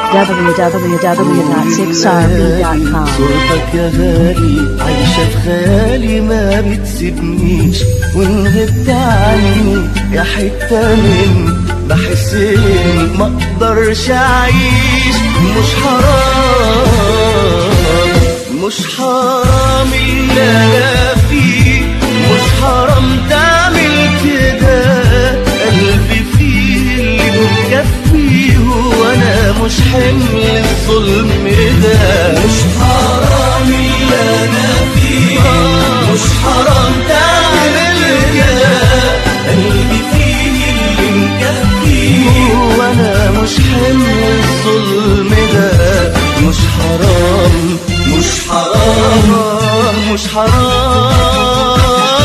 www.6rb.com صورتك يا غالي عايشة في خيالي ما بتسيبنيش وان غبت عني يا حتة مني بحس اني ما اقدرش اعيش مش حرام مش حرام اللي انا فيه مش حرام تعمل كده قلبي فيه اللي مكفيه وانا مش حمل الظلم ده مش حرام اللي انا فيه مش حرام تعمل كده قلبي فيه اللي مكفيه وانا مش حمل الظلم ده مش حرام مش حرام مش حرام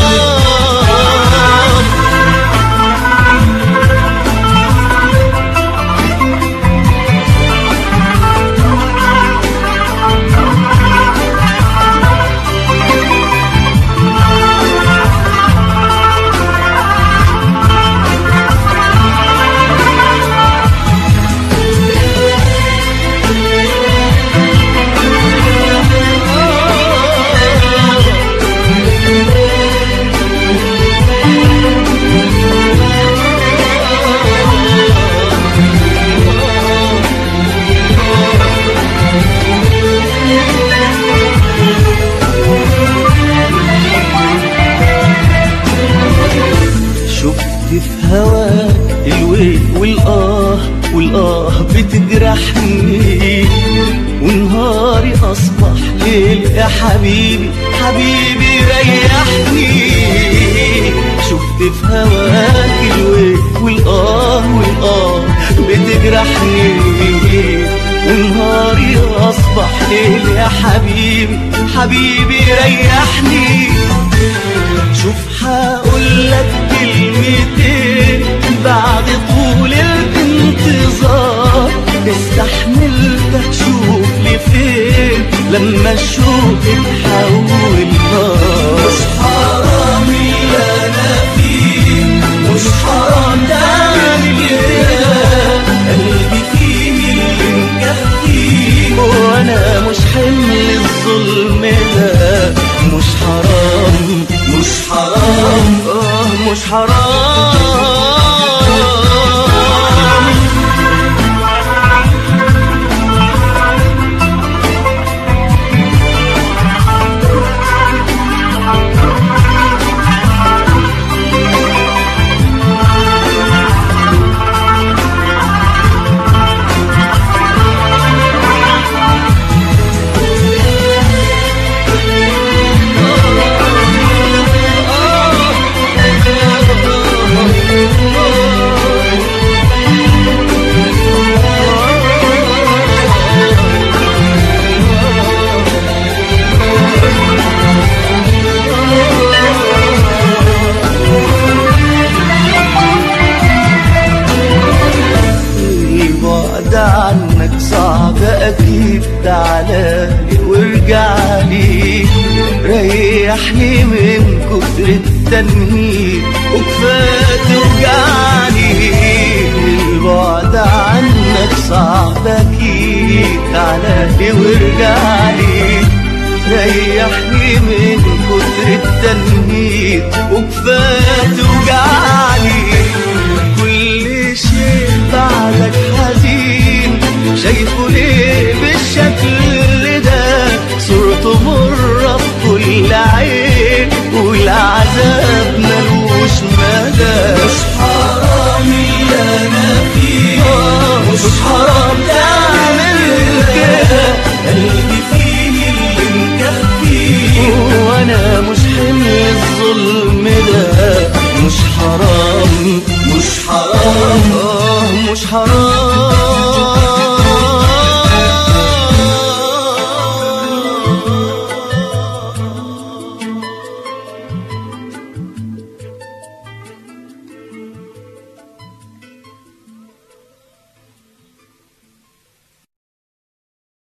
شفت في هواك الويل والآه والآه بتجرحني ونهاري أصبح ليل يا حبيبي حبيبي ريحني شفت في هواك الويل والآه والآه بتجرحني ونهاري أصبح ليل يا حبيبي حبيبي ريحني شوف هقولك كلمتين بعد طول الانتظار استحملتك شوف لي فين لما الشوق اتحول نار مش حرام اللي انا فيه مش حرام تعمل كده قلبي فيه اللي مكفيه وانا مش حمل الظلم ده مش حرام مش حرام اه مش حرام البعد عنك صعب اكيد تعالى وارجع لي ريحني من كتر التنهيد وكفايه توجعني البعد عنك صعب اكيد تعالى وارجع لي ريحني من كتر التنهيد وكفايه توجعني كل شيء بعدك حزين شايفه ليه بالشكل ده صورته مرة في كل عين والعذاب ملوش مدى مش حرام اللي انا فيه مش حرام تعمل كده قلبي فيه اللي مكفيه وانا مش حمل الظلم ده مش حرام مش حرام آه مش حرام